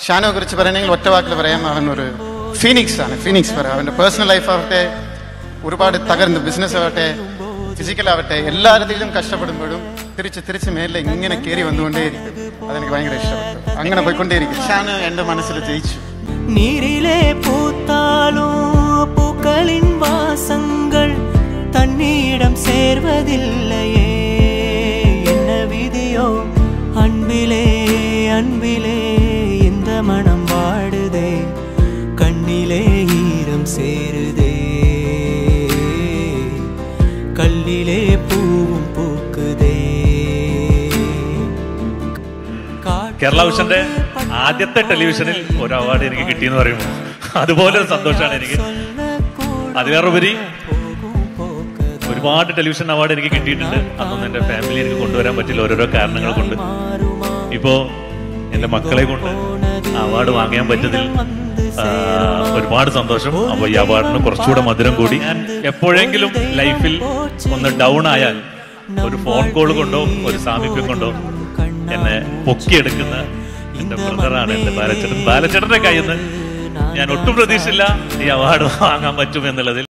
ഷാനോയെ കുറിച്ച് പറയണമെങ്കിൽ ഒറ്റ വാക്കിൽ പറയാം അവൻ ഒരു ഫീനിക്സ് ആണ് ഫീനിക്സ് പറയാം അവൻ്റെ പേഴ്സണൽ ലൈഫ് ആവട്ടെ ഒരുപാട് തകർന്ന് ബിസിനസ് ആവട്ടെ ഫിസിക്കൽ ആവട്ടെ എല്ലാ രീതിയിലും കഷ്ടപ്പെടുമ്പോഴും തിരിച്ച് തിരിച്ച് മേലെ ഇങ്ങനെ കയറി വന്നുകൊണ്ടേയിരിക്കും അതെനിക്ക് ഭയങ്കര ഇഷ്ടപ്പെട്ടു അങ്ങനെ പോയിക്കൊണ്ടേയിരിക്കും ഷാനു എൻ്റെ മനസ്സിൽ ജയിച്ചു நீரிலே பூத்தாலும் பூக்களின் வாசங்கள் தன்னிடம் சேர்வதில்லையே என்ன விதியோ அன்பிலே அன்பிலே இந்த மனம் வாடுதே கண்ணிலே ஈரம் சேருதே கல்லிலே பூவும் பூக்குதே കേരള വിഷന്റെ ആദ്യത്തെ ടെലിവിഷനിൽ ഒരു അവാർഡ് എനിക്ക് കിട്ടിയെന്ന് പറയുമ്പോൾ അതുപോലെ ഒരു സന്തോഷമാണ് എനിക്ക് അതിലേറുപരി ഒരുപാട് ടെലിവിഷൻ അവാർഡ് എനിക്ക് കിട്ടിയിട്ടുണ്ട് അതൊന്നും എന്റെ ഫാമിലി എനിക്ക് കൊണ്ടുവരാൻ പറ്റില്ല ഓരോരോ കാരണങ്ങൾ കൊണ്ട് ഇപ്പോ എന്റെ മക്കളെ കൊണ്ട് അവാർഡ് വാങ്ങാൻ പറ്റതിൽ ആ, ഒരുപാട് സന്തോഷം അപ്പൊ ഈ അവാർഡിന് കുറച്ചുകൂടെ മധുരം കൂടി ഞാൻ എപ്പോഴെങ്കിലും ലൈഫിൽ ഒന്ന് ഡൗൺ ആയാൽ ഒരു ഫോൺ കോൾ കൊണ്ടോ ഒരു സാമീപ്യം കൊണ്ടോ എന്നെ പൊക്കിയെടുക്കുന്ന എന്റെ ബ്രദറാണ് എന്റെ ബാലച്ചേട്ടൻ ബാലച്ചേട്ടന്റെ കയ്യിൽ നിന്ന് ഞാൻ ഒട്ടും പ്രതീക്ഷിച്ചില്ല ഈ അവാർഡ് വാങ്ങാൻ പറ്റും എന്നുള്ളതിൽ